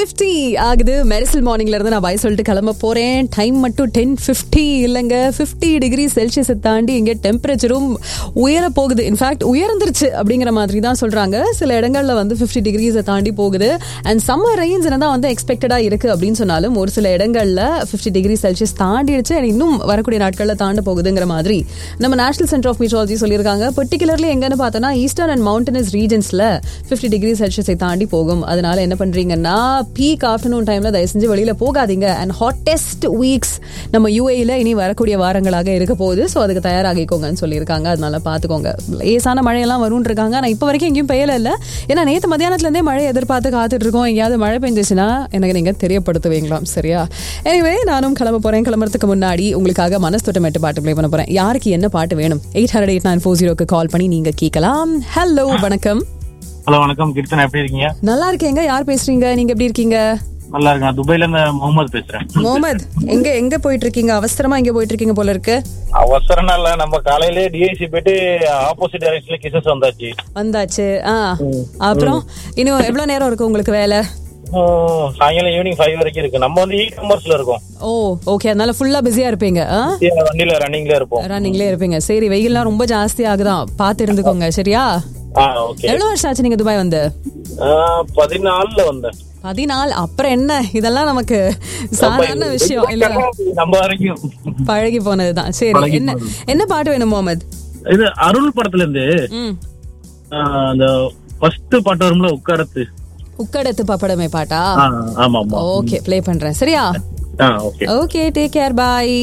Fifty ஆகுது மெரிசல் மார்னிங்ல இருந்து நான் பாய் சொல்லிட்டு கிளம்ப போறேன் டைம் மட்டும் டென் ஃபிஃப்டி இல்லைங்க ஃபிஃப்டி டிகிரி செல்சியஸை தாண்டி இங்கே டெம்பரேச்சரும் உயர போகுது இன்ஃபேக்ட் உயர்ந்துருச்சு அப்படிங்கிற மாதிரி தான் சொல்றாங்க சில இடங்கள்ல வந்து ஃபிஃப்டி டிகிரிஸை தாண்டி போகுது அண்ட் சம்மர் ரெயின்ஸ் தான் வந்து எக்ஸ்பெக்டடா இருக்கு அப்படின்னு சொன்னாலும் ஒரு சில இடங்கள்ல ஃபிஃப்டி டிகிரி செல்சியஸ் தாண்டிடுச்சு and இன்னும் வரக்கூடிய நாட்கள்ல தாண்ட போகுதுங்கிற மாதிரி நம்ம நேஷனல் சென்டர் ஆஃப் மீட்ராலஜி சொல்லியிருக்காங்க பர்டிகுலர்லி எங்கன்னு பார்த்தோம்னா ஈஸ்டர்ன் அண்ட் மவுண்டனஸ் ரீஜன்ஸ்ல ஃபிஃப்டி டிகிரி செல்சியஸை தாண்டி போகும் அதனால என்ன பண்றீங்கன்னா பீக் ஆஃப்டர்நூன் டைம்ல தயவு செஞ்சு வெளியில போகாதீங்க அண்ட் ஹாட்டஸ்ட் வீக்ஸ் நம்ம யூஏல இனி வரக்கூடிய வாரங்களாக இருக்க போகுது ஸோ அதுக்கு தயாராகிக்கோங்கன்னு சொல்லியிருக்காங்க அதனால பார்த்துக்கோங்க லேசான மழையெல்லாம் வரும்னு இருக்காங்க ஆனால் இப்போ வரைக்கும் எங்கேயும் பெய்யல இல்லை ஏன்னா நேற்று மத்தியானத்துல இருந்தே மழை எதிர்பார்த்து காத்துட்டு இருக்கோம் எங்கேயாவது மழை பெஞ்சிச்சுன்னா எனக்கு நீங்க தெரியப்படுத்துவீங்களாம் சரியா எனிவே நானும் கிளம்ப போறேன் கிளம்புறதுக்கு முன்னாடி உங்களுக்காக மனசு தொட்டமேட்டு பாட்டு ப்ளே பண்ண போறேன் யாருக்கு என்ன பாட்டு வேணும் eight hundred eight nine four ஜீரோக்கு கால் பண்ணி நீங்க கேட்கலாம் ஹலோ வணக்கம் ஹலோ வணக்கம் கீர்த்தனா எப்படி இருக்கீங்க நல்லா இருக்கேங்க யார் பேசுறீங்க நீங்க எப்படி இருக்கீங்க நல்லா இருக்கேன் துபாயில இருந்து முகமது பேசுறேன் முகமது எங்க எங்க போயிட்டு இருக்கீங்க அவசரமா எங்க போயிட்டு இருக்கீங்க போல இருக்கு அவசரம் இல்ல நம்ம காலையிலே டிஐசி போயிட்டு ஆப்போசிட் டைரக்ஷன்ல கிசஸ் வந்தாச்சு வந்தாச்சு ஆ அப்புறம் இன்னும் எவ்வளவு நேரம் இருக்கு உங்களுக்கு வேலை ஓ, சாயங்காலம் ஈவினிங் ஃபைவ் வரைக்கும் இருக்கு நம்ம வந்து இ காமர்ஸ்ல இருக்கோம் ஓ ஓகே அதனால ஃபுல்லா பிஸியா இருப்பீங்க ஆ வண்டியில ரன்னிங்ல இருப்போம் ரன்னிங்லேயே இருப்பீங்க சரி வெயில்லாம் ரொம்ப ஜாஸ்தி ஆகுதான் பார்த்து இருந்துக்கோங்க சரியா ஆ ஓகே எவ்வளவு வருஷம் ஆச்சு நீங்க துபாய் வந்து பதினாலுல வந்தேன் பதினாலு அப்புறம் என்ன இதெல்லாம் நமக்கு சாதாரண விஷயம் இல்ல நம்ம வரைக்கும் பழகி போனதுதான் சரி பழகி என்ன என்ன பாட்டு வேணும் முகமது இது அருள் படத்துல இருந்து ம் ஆ, அந்த ஃபர்ஸ்ட் பாட்டு வரும்ல உட்காரத்து உக்கடத்து பப்படமே பாட்டா ஆ, ஆமா ஆமா ஓகே ப்ளே பண்றேன் சரியா ஆ okay okay take care bye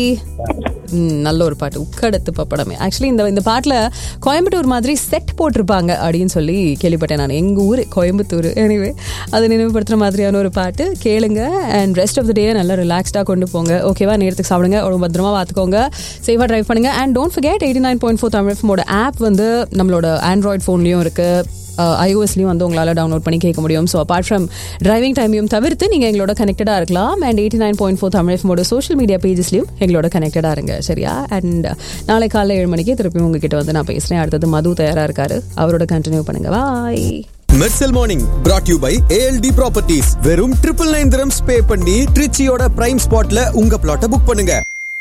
நல்ல ஒரு பாட்டு உக்கடத்து பப்படமே ஆக்சுவலி இந்த இந்த பாட்டில் கோயம்புத்தூர் மாதிரி செட் போட்டிருப்பாங்க அப்படின்னு சொல்லி கேள்விப்பட்டேன் நான் எங்கள் ஊர் கோயம்புத்தூர் எனிவே அதை நினைவுபடுத்துகிற மாதிரியான ஒரு பாட்டு கேளுங்க and rest of the day நல்லா ரிலாக்ஸ்டாக கொண்டு போங்க ஓகேவா நேரத்துக்கு சாப்பிடுங்க ரொம்ப பத்திரமா பார்த்துக்கோங்க சேஃபாக ட்ரைவ் பண்ணுங்க and don't forget eighty nine point four Tamil ஃபோட ஆப் வந்து நம்மளோட ஆண்ட்ராய்ட் ஃபோன்லேயும் இருக்குது ஐஓஎஸ்லையும் வந்து உங்களால் டவுன்லோட் பண்ணி கேட்க முடியும் ஸோ அப்பார்ட் ஃப்ரம் டிரைவிங் டைமையும் தவிர்த்து நீங்கள் எங்களோட கனெக்டடாக இருக்கலாம் and eighty nine point four Tamil ஃபோட சோஷியல் மீடியா பேஜஸ்லையும் எங்களோட கனெக்டடாக இருங்க சரியா அண்ட் நாளை காலைல ஏழு மணிக்கு திருப்பி உங்ககிட்ட வந்து நான் பேசுகிறேன் அடுத்தது மது தயாராக இருக்காரு அவரோட கண்டினியூ பண்ணுங்க bye Mersal morning brought you by ALT properties வெறும் ட்ரிபிள் நைன் திரம்ஸ் பே பண்ணி ட்ரிச்சியோட பிரைம் ஸ்பாட்ல உங்க பிளாட்டை புக் பண்ணுங்க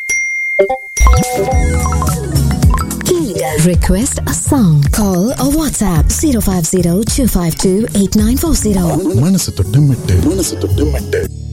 Request a song. Call or WhatsApp 050 252 8940. மனசு தொட்டு மெட்டு மனசு தொட்டு மெட்டு